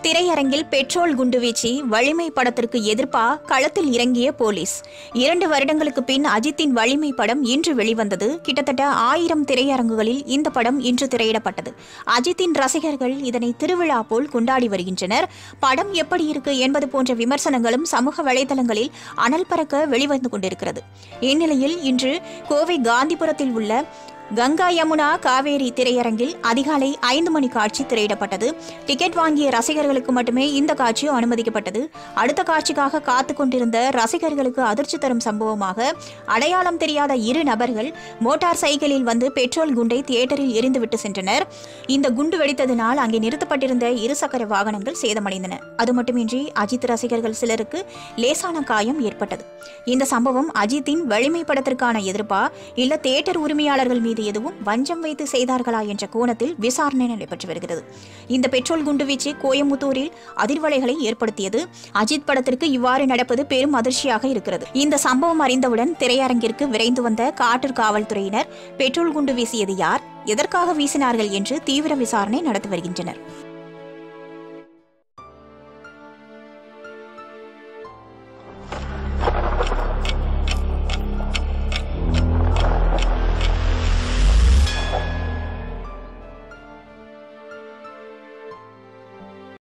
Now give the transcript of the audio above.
திரையரங்கில் பெட்ரோல் குண்டுவீச்சு வலிமை படத்திற்கு எதிர்ப்பா களத்தில் இறங்கிய போலீஸ் இரண்டு வருடங்களுக்கு பின் அஜித்தின் வலிமை படம் இன்று வெளிவந்தது கிட்டத்தட்ட ஆயிரம் திரையரங்குகளில் இந்த படம் இன்று திரையிடப்பட்டது அஜித்தின் ரசிகர்கள் இதனை திருவிழா போல் கொண்டாடி வருகின்றனர் படம் எப்படி இருக்கு என்பது போன்ற விமர்சனங்களும் சமூக வலைதளங்களில் அனல் பறக்க வெளிவந்து கொண்டிருக்கிறது இந்நிலையில் இன்று கோவை காந்திபுரத்தில் உள்ள கங்கா யமுனா காவேரி திரையரங்கில் அதிகாலை ஐந்து மணி காட்சி திரையிடப்பட்டது டிக்கெட் வாங்கிய ரசிகர்களுக்கு மட்டுமே இந்த காட்சி அனுமதிக்கப்பட்டது அடுத்த காட்சிக்காக காத்து கொண்டிருந்த ரசிகர்களுக்கு அதிர்ச்சி தரும் சம்பவமாக அடையாளம் தெரியாத இரு நபர்கள் மோட்டார் சைக்கிளில் வந்து பெட்ரோல் குண்டை தியேட்டரில் எரிந்துவிட்டு சென்றனர் இந்த குண்டு வெடித்ததினால் அங்கே நிறுத்தப்பட்டிருந்த இருசக்கர வாகனங்கள் சேதமடைந்தன அது மட்டுமின்றி அஜித் ரசிகர்கள் சிலருக்கு லேசான காயம் ஏற்பட்டது இந்த சம்பவம் அஜித்தின் வலிமை படத்திற்கான எதிர்ப்பா இல்ல தியேட்டர் உரிமையாளர்கள் மீது எதுவும் வஞ்சம் வைத்து செய்தார்களா என்ற கோணத்தில் விசாரணை நடைபெற்று வருகிறது இந்த பெட்ரோல் குண்டுவீச்சு கோயம்புத்தூரில் அதிர்வலைகளை ஏற்படுத்தியது அஜித் படத்திற்கு இவ்வாறு நடப்பது பெரும் அதிர்ச்சியாக இருக்கிறது இந்த சம்பவம் அறிந்தவுடன் திரையரங்கிற்கு விரைந்து வந்த காட்டூர் காவல்துறையினர் பெட்ரோல் குண்டு வீசியது யார் எதற்காக வீசினார்கள் என்று தீவிர விசாரணை நடத்தி வருகின்றனர்